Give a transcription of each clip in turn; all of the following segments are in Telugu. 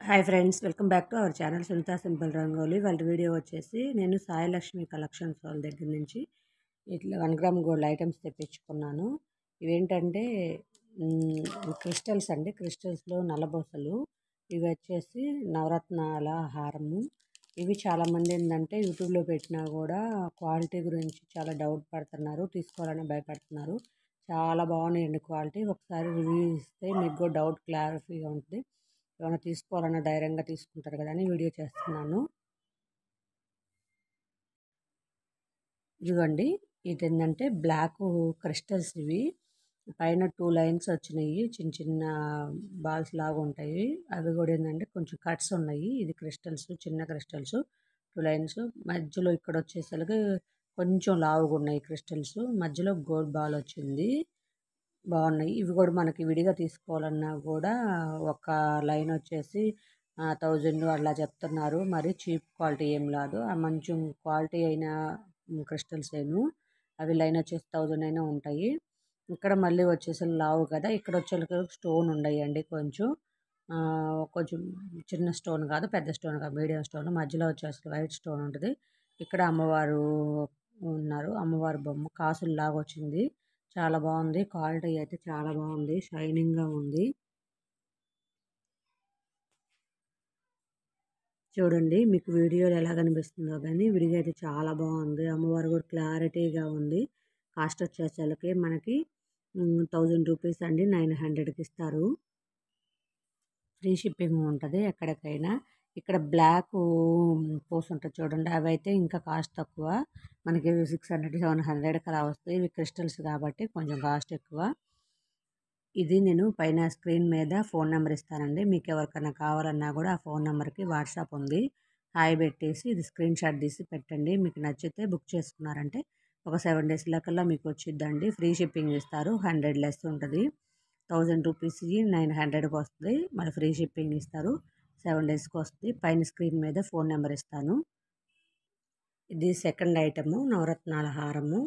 hi friends welcome back to our channel Sunitha simple rangoli వాళ్ళ వీడియో వచ్చేసి నేను సాయి లక్ష్మి కలెక్షన్స్ వాళ్ళ దగ్గర నుంచి ఇట్లా వన్ గ్రామ్ గోల్డ్ ఐటమ్స్ తెప్పించుకున్నాను ఇవేంటంటే మ్, క్రిస్టల్స్ అండి క్రిస్టల్స్లో నల్లబోసలు ఇవి వచ్చేసి నవరత్నాల హారము ఇవి చాలామంది ఏంటంటే యూట్యూబ్లో పెట్టినా కూడా క్వాలిటీ గురించి చాలా డౌట్ పడుతున్నారు తీసుకోవాలని భయపడుతున్నారు చాలా బాగున్నాయండి క్వాలిటీ ఒకసారి రివ్యూ ఇస్తే మీకు కూడా డౌట్ క్లారిఫీగా ఉంటుంది ఏమైనా తీసుకోవాలన్నా ధైర్యంగా తీసుకుంటారు కదా అని వీడియో చేస్తున్నాను ఇదిగోండి ఇది ఏంటంటే బ్లాక్ క్రిస్టల్స్ ఇవి పైన టూ లైన్స్ వచ్చినాయి చిన్న చిన్న బాల్స్ లాగా ఉంటాయి అవి కూడా ఏంటంటే కొంచెం కట్స్ ఉన్నాయి ఇది క్రిస్టల్స్ చిన్న క్రిస్టల్స్ టూ లైన్స్ మధ్యలో ఇక్కడ వచ్చేసరికి కొంచెం లావుగా ఉన్నాయి క్రిస్టల్స్ మధ్యలో గోల్డ్ బాల్ వచ్చింది బాగున్నాయి ఇవి కూడా మనకి విడిగా తీసుకోవాలన్నా కూడా ఒక లైన్ వచ్చేసి థౌజండ్ అట్లా చెప్తున్నారు మరి చీప్ క్వాలిటీ ఏం లేదు ఆ మంచి క్వాలిటీ అయిన క్రిస్టల్స్ ఏను అవి లైన్ వచ్చేసి థౌజండ్ అయినా ఉంటాయి ఇక్కడ మళ్ళీ వచ్చేసి లావు కదా ఇక్కడ వచ్చే స్టోన్ ఉన్నాయండి కొంచెం ఆ, కొంచెం చిన్న స్టోన్ కాదు పెద్ద స్టోన్ కాదు మీడియం స్టోన్ మధ్యలో వచ్చేసి వైట్ స్టోన్ ఉంటుంది ఇక్కడ అమ్మవారు ఉన్నారు అమ్మవారి బొమ్మ కాసుల్లాగా వచ్చింది చాలా బాగుంది క్వాలిటీ అయితే చాలా బాగుంది షైనింగ్గా ఉంది చూడండి మీకు వీడియోలో ఎలా కనిపిస్తుందో కానీ విడిగా అయితే చాలా బాగుంది అమ్మవారు కూడా క్లారిటీగా ఉంది కాస్ట్ వచ్చేసరికి మనకి థౌజండ్ రూపీస్ అండి నైన్ హండ్రెడ్కి ఇస్తారు ఫ్రీ షిప్పింగ్ ఉంటుంది ఎక్కడికైనా ఇక్కడ బ్లాక్ పోస్ ఉంటుంది చూడండి అవి అయితే ఇంకా కాస్ట్ తక్కువ మనకి సిక్స్ హండ్రెడ్ సెవెన్ హండ్రెడ్కి అలా వస్తాయి ఇవి క్రిస్టల్స్ కాబట్టి కొంచెం కాస్ట్ ఎక్కువ ఇది నేను పైన స్క్రీన్ మీద ఫోన్ నెంబర్ ఇస్తానండి మీకు ఎవరికైనా కావాలన్నా కూడా ఆ ఫోన్ నెంబర్కి వాట్సాప్ ఉంది హాయ్ పెట్టేసి ఇది స్క్రీన్ షాట్ తీసి పెట్టండి మీకు నచ్చితే బుక్ చేసుకున్నారంటే ఒక సెవెన్ డేస్ లెక్కల్లో మీకు వచ్చిద్దండి ఫ్రీ షిప్పింగ్ ఇస్తారు హండ్రెడ్ లెస్ ఉంటుంది థౌజండ్ రూపీస్కి నైన్ హండ్రెడ్కి వస్తుంది మళ్ళీ ఫ్రీ షిప్పింగ్ ఇస్తారు సెవెన్ డేస్కి వస్తుంది పైన స్క్రీన్ మీద ఫోన్ నెంబర్ ఇస్తాను ఇది సెకండ్ ఐటము నవరత్నాల హారము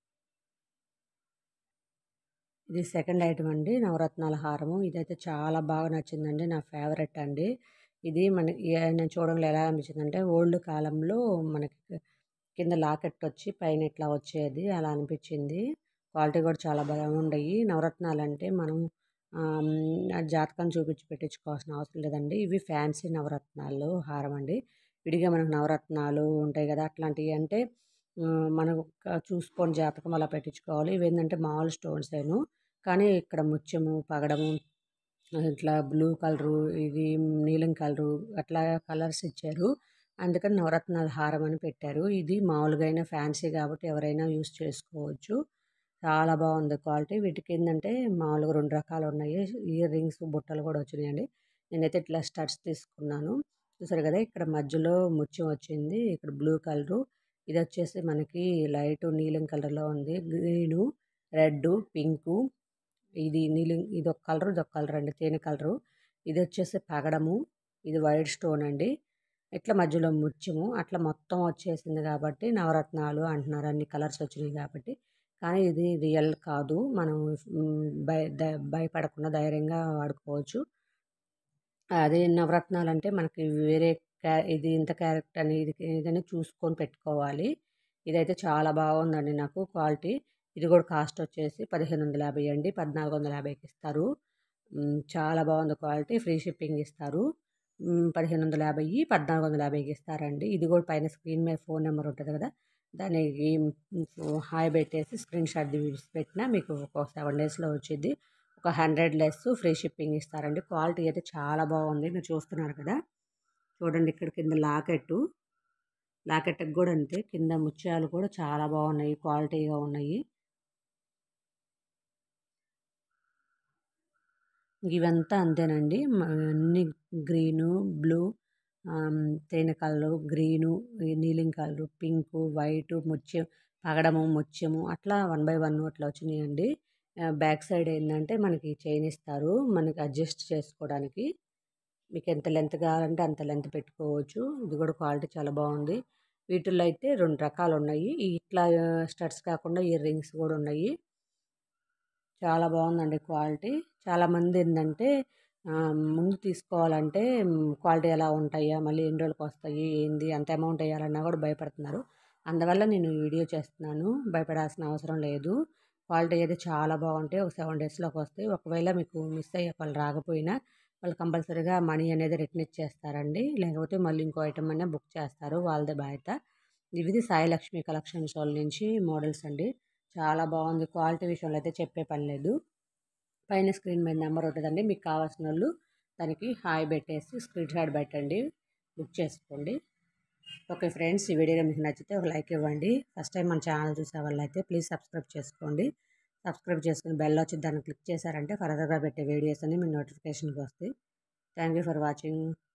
ఇది సెకండ్ ఐటమ్ అండి నవరత్నాల హారము ఇదైతే చాలా బాగా నచ్చిందండి నా ఫేవరెట్ అండి ఇది మనకి నేను చూడంలో ఎలా అనిపించిందంటే ఓల్డ్ కాలంలో మనకి కింద లాకెట్ వచ్చి పైన ఇట్లా వచ్చేది అలా అనిపించింది క్వాలిటీ కూడా చాలా బాగుండయి నవరత్నాలు అంటే మనం ఆమ్, ఆ జాతకం చూపించి పెట్టించుకోవాల్సిన అవసరం లేదండి ఇవి ఫ్యాన్సీ నవరత్నాలు హారం అండి విడిగా మనకు నవరత్నాలు ఉంటాయి కదా అట్లాంటివి అంటే ఆ, మనం ఒక చూసుకొని జాతకం అలా పెట్టించుకోవాలి ఇవి ఏంటంటే మామూలు స్టోన్స్ ఏను కానీ ఇక్కడ ముత్యము పగడము ఇట్లా బ్లూ కలరు ఇది నీలం కలరు అట్లా కలర్స్ ఇచ్చారు అందుకని నవరత్నాల హారం అని పెట్టారు ఇది మామూలుగా అయినా ఫ్యాన్సీ కాబట్టి ఎవరైనా యూస్ చేసుకోవచ్చు చాలా బాగుంది క్వాలిటీ వీటికి ఏంటంటే మామూలుగా రెండు రకాలు ఉన్నాయి ఇయర్ రింగ్స్ బుట్టలు కూడా వచ్చినాయండి నేనైతే ఇట్లా స్టడ్స్ తీసుకున్నాను చూసారు కదా ఇక్కడ మధ్యలో ముత్యం వచ్చింది ఇక్కడ బ్లూ కలరు ఇది వచ్చేసి మనకి లైట్ నీలం కలర్లో ఉంది గ్రీను రెడ్ పింకు ఇది నీలం ఇది ఒక కలర్ ఇది ఒక కలర్ అండి తేనె కలరు ఇది వచ్చేసి పగడము ఇది వైట్ స్టోన్ అండి ఇట్లా మధ్యలో ముత్యము అట్లా మొత్తం వచ్చేసింది కాబట్టి నవరత్నాలు అంటున్నారు అన్ని కలర్స్ వచ్చినాయి కాబట్టి కానీ ఇది రియల్ కాదు మనం మ్, భయ ద- భయపడకుండా ధైర్యంగా వాడుకోవచ్చు అదే నవరత్నాలు అంటే మనకి వేరే క్యా ఇది ఇంత క్యారెక్టర్ అని ఇది ఏదైనా చూసుకొని పెట్టుకోవాలి ఇదైతే చాలా బాగుందండి నాకు క్వాలిటీ ఇది కూడా కాస్ట్ వచ్చేసి పదిహేను వందల యాభై అండి పద్నాలుగు వందల యాభైకి ఇస్తారు మ్, చాలా బాగుంది క్వాలిటీ ఫ్రీ షిప్పింగ్ ఇస్తారు మ్, పదిహేను వందల యాభై పద్నాలుగు వందల యాభైకి ఇస్తారండి ఇది కూడా పైన స్క్రీన్ మీద ఫోన్ నెంబర్ ఉంటుంది కదా దానికి హాయ్ పెట్టేసి స్క్రీన్ షాట్ తీసి పెట్టినా మీకు ఒక సెవెన్ డేస్లో వచ్చింది ఒక హండ్రెడ్ లెస్ ఫ్రీ షిప్పింగ్ ఇస్తారండి క్వాలిటీ అయితే చాలా బాగుంది మీరు చూస్తున్నారు కదా చూడండి ఇక్కడ కింద లాకెట్టు లాకెట్కి కూడా అంతే కింద ముత్యాలు కూడా చాలా బాగున్నాయి క్వాలిటీగా ఉన్నాయి ఇవంతా అంతేనండి మ- అన్ని గ్రీను బ్లూ ఆమ్, తేనె కలరు గ్రీను ఈ నీలం కలరు పింకు వైట్ ముత్యం పగడము ముత్యము అట్లా వన్ బై వన్ అట్లా వచ్చినాయండి ఆ, బ్యాక్ సైడ్ ఏంటంటే మనకి చైన్ ఇస్తారు మనకి అడ్జస్ట్ చేసుకోవడానికి మీకు ఎంత లెంత్ కావాలంటే అంత లెంత్ పెట్టుకోవచ్చు ఇది కూడా క్వాలిటీ చాలా బాగుంది వీటిల్లో అయితే రెండు రకాలు ఉన్నాయి ఈ ఇట్లా స్టడ్స్ కాకుండా ఇయర్ రింగ్స్ కూడా ఉన్నాయి చాలా బాగుందండి క్వాలిటీ చాలామంది ఏంటంటే ఆ, ముందు తీసుకోవాలంటే మ్, క్వాలిటీ ఎలా ఉంటాయా మళ్ళీ ఎన్ని రోజులకు వస్తాయి ఏంది అంత అమౌంట్ వేయాలన్నా కూడా భయపడుతున్నారు అందువల్ల నేను ఈ వీడియో చేస్తున్నాను భయపడాల్సిన అవసరం లేదు క్వాలిటీ అయితే చాలా బాగుంటాయి ఒక సెవెన్ డేస్లోకి వస్తాయి ఒకవేళ మీకు మిస్ అయ్యే వాళ్ళు రాకపోయినా వాళ్ళు కంపల్సరీగా మనీ అనేది రిటర్న్ ఇచ్చేస్తారండి లేకపోతే మళ్ళీ ఇంకో ఐటమ్ అయినా బుక్ చేస్తారు వాళ్ళదే బాధ్యత ఇది సాయి లక్ష్మి కలెక్షన్స్ వాళ్ళ నుంచి మోడల్స్ అండి చాలా బాగుంది క్వాలిటీ విషయంలో అయితే చెప్పే పని లేదు పైన స్క్రీన్ మీద నెంబర్ ఉంటుందండి మీకు కావాల్సిన వాళ్ళు దానికి హాయ్ పెట్టేసి స్క్రీన్ షాట్ పెట్టండి బుక్ చేసుకోండి ఓకే ఫ్రెండ్స్ ఈ వీడియో మీకు నచ్చితే ఒక లైక్ ఇవ్వండి ఫస్ట్ టైం మన ఛానల్ చూసే వాళ్ళు అయితే ప్లీజ్ సబ్స్క్రైబ్ చేసుకోండి సబ్స్క్రైబ్ చేసుకుని బెల్ వచ్చి దాన్ని క్లిక్ చేశారంటే ఫర్దర్గా పెట్టే వీడియోస్ అన్ని మీ నోటిఫికేషన్కి వస్తాయి థ్యాంక్ యూ ఫర్ వాచింగ్